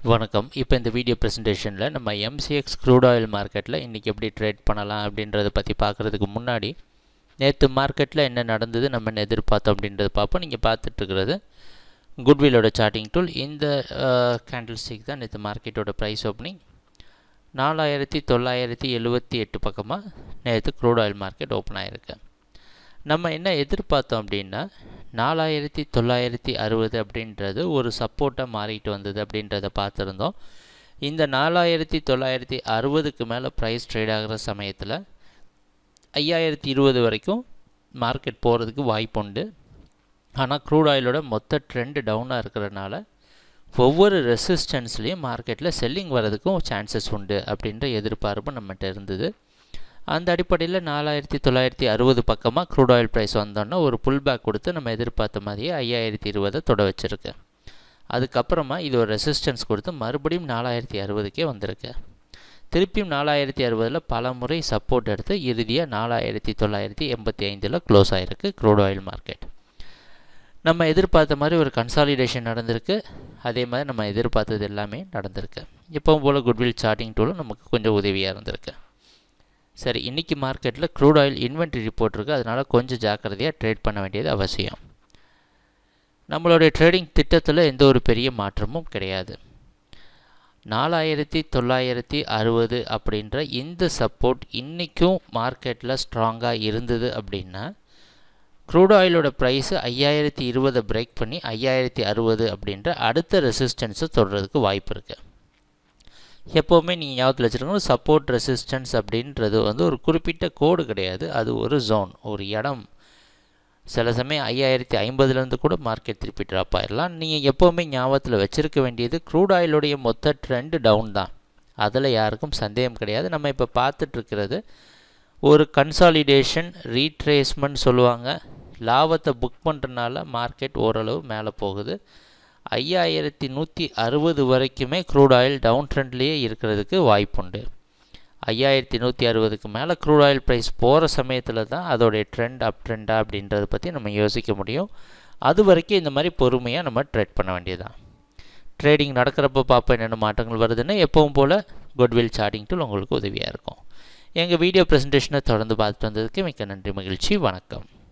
வணக்கம் இப்போ இந்த வீடியோ ப்ரெசன்டேஷனில் நம்ம எம்சிஎக்ஸ் க்ரூட் ஆயில் மார்க்கெட்டில் இன்றைக்கி எப்படி ட்ரேட் பண்ணலாம் அப்படின்றத பற்றி பார்க்குறதுக்கு முன்னாடி நேற்று மார்க்கெட்டில் என்ன நடந்தது நம்ம என்ன எதிர்பார்த்தோம் அப்படின்றத பார்ப்போம் நீங்கள் பார்த்துட்ருக்கிறது குட்வில்லோட சார்ட்டிங் டூல் இந்த கேண்டில் ஸ்டிக் தான் நேற்று மார்க்கெட்டோட ப்ரைஸ் ஓப்பனிங் நாலாயிரத்தி தொள்ளாயிரத்தி எழுபத்தி எட்டு பக்கமாக நேற்று க்ரூட் ஆயில் மார்க்கெட் ஓப்பன் ஆகிருக்கு நம்ம என்ன எதிர்பார்த்தோம் அப்படின்னா நாலாயிரத்தி தொள்ளாயிரத்தி அறுபது அப்படின்றது ஒரு சப்போர்ட்டாக மாறிட்டு வந்தது அப்படின்றத பார்த்துருந்தோம் இந்த நாலாயிரத்தி தொள்ளாயிரத்தி அறுபதுக்கு மேலே ப்ரைஸ் ட்ரேட் ஆகிற சமயத்தில் ஐயாயிரத்தி இருபது வரைக்கும் மார்க்கெட் போகிறதுக்கு வாய்ப்பு உண்டு ஆனால் க்ரூட் ஆயிலோட மொத்த ட்ரெண்டு டவுனாக இருக்கிறனால ஒவ்வொரு ரெசிஸ்டன்ஸ்லேயும் மார்க்கெட்டில் செல்லிங் வரதுக்கும் சான்சஸ் உண்டு அப்படின்ற எதிர்பார்ப்பு நம்மகிட்ட இருந்தது அந்த அடிப்படையில் நாலாயிரத்தி தொள்ளாயிரத்தி அறுபது பக்கமாக க்ரூட் ஆயில் ப்ரைஸ் வந்தோன்னா ஒரு புல் பேக் கொடுத்து நம்ம எதிர்பார்த்த மாதிரியே ஐயாயிரத்தி இருபதை தொட வச்சுருக்கு அதுக்கப்புறமா இது ஒரு ரெசிஸ்டன்ஸ் கொடுத்து மறுபடியும் நாலாயிரத்தி அறுபதுக்கே வந்திருக்கு திருப்பியும் நாலாயிரத்தி அறுபதில் பல முறை சப்போர்ட் எடுத்து இறுதியாக நாலாயிரத்தி தொள்ளாயிரத்தி எண்பத்தி ஐந்தில் க்ளோஸ் ஆகிருக்கு க்ரூட் ஆயில் மார்க்கெட் நம்ம எதிர்பார்த்த மாதிரி ஒரு கன்சாலிடேஷன் நடந்திருக்கு அதே மாதிரி நம்ம எதிர்பார்த்தது எல்லாமே நடந்திருக்கு எப்பவும் போல் குட்வில் சார்ட்டிங் டூலும் நமக்கு கொஞ்சம் உதவியாக இருந்திருக்கு சரி இன்றைக்கி மார்க்கெட்டில் க்ரூட் ஆயில் இன்வென்ட்ரி ரிப்போர்ட் இருக்குது அதனால் கொஞ்சம் ஜாக்கிரதையாக ட்ரேட் பண்ண வேண்டியது அவசியம் நம்மளுடைய ட்ரேடிங் திட்டத்தில் எந்த ஒரு பெரிய மாற்றமும் கிடையாது நாலாயிரத்தி தொள்ளாயிரத்தி அறுபது அப்படின்ற இந்த சப்போர்ட் இன்றைக்கும் மார்க்கெட்டில் ஸ்ட்ராங்காக இருந்தது அப்படின்னா க்ரூட் ஆயிலோட ப்ரைஸு ஐயாயிரத்தி இருபதை பிரேக் பண்ணி ஐயாயிரத்தி அறுபது அப்படின்ற அடுத்த ரெசிஸ்டன்ஸை தொடுறதுக்கு வாய்ப்பு இருக்குது எப்போவுமே நீங்கள் ஞாபகத்தில் வச்சுருக்கணும் சப்போர்ட் ரெசிஸ்டன்ஸ் அப்படின்றது வந்து ஒரு குறிப்பிட்ட கோடு கிடையாது அது ஒரு ஜோன் ஒரு இடம் சில சமயம் ஐயாயிரத்தி ஐம்பதுலேருந்து கூட மார்க்கெட் திருப்பி ட்ராப் ஆயிடலாம் நீங்கள் எப்போவுமே ஞாபகத்தில் வச்சுருக்க வேண்டியது க்ரூட் ஆயிலுடைய மொத்த ட்ரெண்டு டவுன் தான் அதில் யாருக்கும் சந்தேகம் கிடையாது நம்ம இப்போ பார்த்துட்ருக்கிறது ஒரு கன்சாலிடேஷன் ரீட்ரேஸ்மெண்ட் சொல்லுவாங்க லாபத்தை புக் பண்ணுறதுனால மார்க்கெட் ஓரளவு மேலே போகுது ஐயாயிரத்தி நூற்றி அறுபது வரைக்குமே க்ரூட் ஆயில் டவுன் ட்ரெண்ட்லேயே இருக்கிறதுக்கு வாய்ப்புண்டு ஐயாயிரத்தி நூற்றி அறுபதுக்கு மேலே க்ரூட் ஆயில் ப்ரைஸ் போகிற சமயத்தில் தான் அதோடைய ட்ரெண்ட் அப் ட்ரெண்டா அப்படின்றத பற்றி நம்ம யோசிக்க முடியும் அது வரைக்கும் இந்த மாதிரி பொறுமையாக நம்ம ட்ரேட் பண்ண வேண்டியதுதான் ட்ரேடிங் நடக்கிறப்ப பார்ப்போம் என்னென்ன மாற்றங்கள் வருதுன்னு எப்பவும் போல் குட்வில் சார்ட்டிங் டூல் உங்களுக்கு உதவியாக இருக்கும் எங்கள் வீடியோ ப்ரெசன்டேஷனை தொடர்ந்து பார்த்துட்டு வந்ததுக்கு மிக்க நன்றி மகிழ்ச்சி வணக்கம்